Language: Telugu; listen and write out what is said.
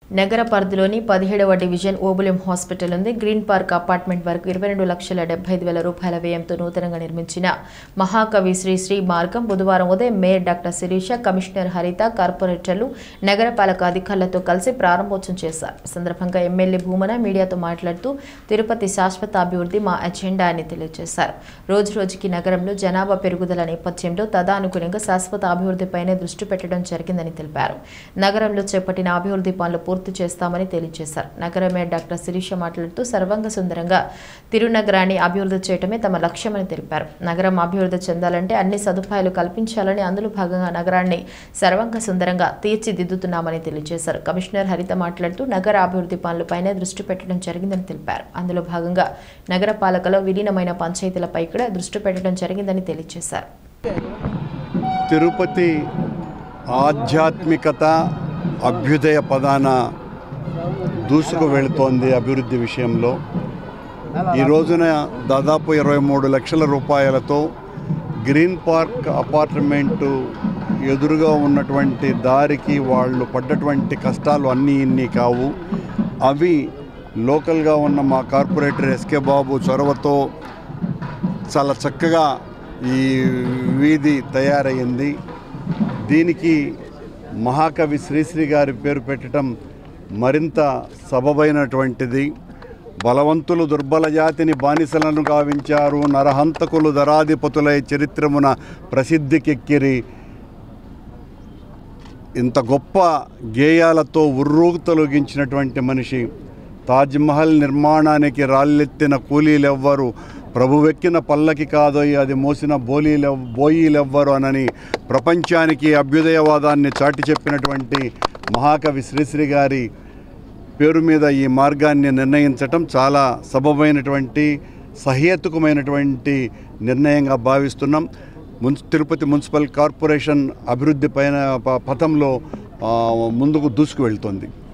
నగర పరిధిలోని పదిహేడవ డివిజన్ ఓబులెం హాస్పిటల్ ఉంది గ్రీన్ పార్క్ అపార్ట్మెంట్ వరకు ఇరవై రెండు లక్షల డెబ్బై ఐదు వేల రూపాయల వ్యయంతో నూతనంగా నిర్మించిన మహాకవి శ్రీ శ్రీ మార్గం బుధవారం ఉదయం మేయర్ డాక్టర్ శిరీష కమిషనర్ హరిత కార్పొరేటర్లు నగరపాలక అధికారులతో కలిసి ప్రారంభోత్సవం చేశారు ఈ సందర్భంగా ఎమ్మెల్యే భూమన మీడియాతో మాట్లాడుతూ తిరుపతి శాశ్వత అభివృద్ధి మా అజెండా అని తెలియజేశారు రోజు రోజుకి నగరంలో జనాభా పెరుగుదల నేపథ్యంలో తదానుగుణంగా శాశ్వత అభివృద్ధిపైనే దృష్టి పెట్టడం జరిగిందని తెలిపారు నగరంలో చేపట్టిన అభివృద్ధి పనులు పూర్తి చేస్తామని తెలియజేశారు నగర మేయర్ డాక్టర్ శిరీష మాట్లాడుతూ సర్వంగ సుందరంగా తిరునగరాన్ని అభివృద్ధి చేయడమే తమ లక్ష్యమని తెలిపారు నగరం అభివృద్ధి చెందాలంటే అన్ని సదుపాయాలు కల్పించాలని అందులో భాగంగా నగరాన్ని సర్వంగ సుందరంగా తీర్చిదిద్దుతున్నామని తెలియజేశారు కమిషనర్ హరిత మాట్లాడుతూ నగర అభివృద్ధి పనులపైనే దృష్టి పెట్టడం జరిగిందని తెలిపారు అందులో భాగంగా నగర పాలకలో విలీనమైన పంచాయతీలపై కూడా దృష్టి పెట్టడం జరిగిందని తెలియజేశారు తిరుపతి ఆధ్యాత్మికత అభ్యుదయ పదాన దూసుకు వెళుతోంది అభివృద్ధి విషయంలో ఈ రోజున దాదాపు ఇరవై మూడు లక్షల రూపాయలతో గ్రీన్ పార్క్ అపార్ట్మెంటు ఎదురుగా ఉన్నటువంటి దారికి వాళ్ళు పడ్డటువంటి కష్టాలు అన్నీ ఇన్ని కావు అవి లోకల్గా ఉన్న మా కార్పొరేటర్ ఎస్కే బాబు చొరవతో చాలా చక్కగా ఈ వీధి తయారయ్యింది దీనికి మహాకవి శ్రీశ్రీ గారి పేరు పెట్టడం మరింత సబబైనటువంటిది బలవంతులు దుర్బల జాతిని బానిసలను గావించారు నరహంతకులు దరాధిపతులై చరిత్రమున ప్రసిద్ధికెక్కిరి ఇంత గొప్ప గేయాలతో ఉర్రూ తొలగించినటువంటి మనిషి తాజ్మహల్ నిర్మాణానికి రాళ్ళెత్తిన కూలీలెవ్వరు ప్రభువెక్కిన పల్లకి కాదోయి అది మోసిన బోలీలెవ్ బోయీలెవ్వరు అనని ప్రపంచానికి అభ్యుదయవాదాన్ని చాటి చెప్పినటువంటి మహాకవి శ్రీశ్రీ గారి పేరు మీద ఈ మార్గాన్ని నిర్ణయించటం చాలా సబబైనటువంటి సహేతుకమైనటువంటి నిర్ణయంగా భావిస్తున్నాం మున్సి తిరుపతి మున్సిపల్ కార్పొరేషన్ అభివృద్ధి పైన ప- పథంలో ఆ, ముందుకు దూసుకు వెళ్తోంది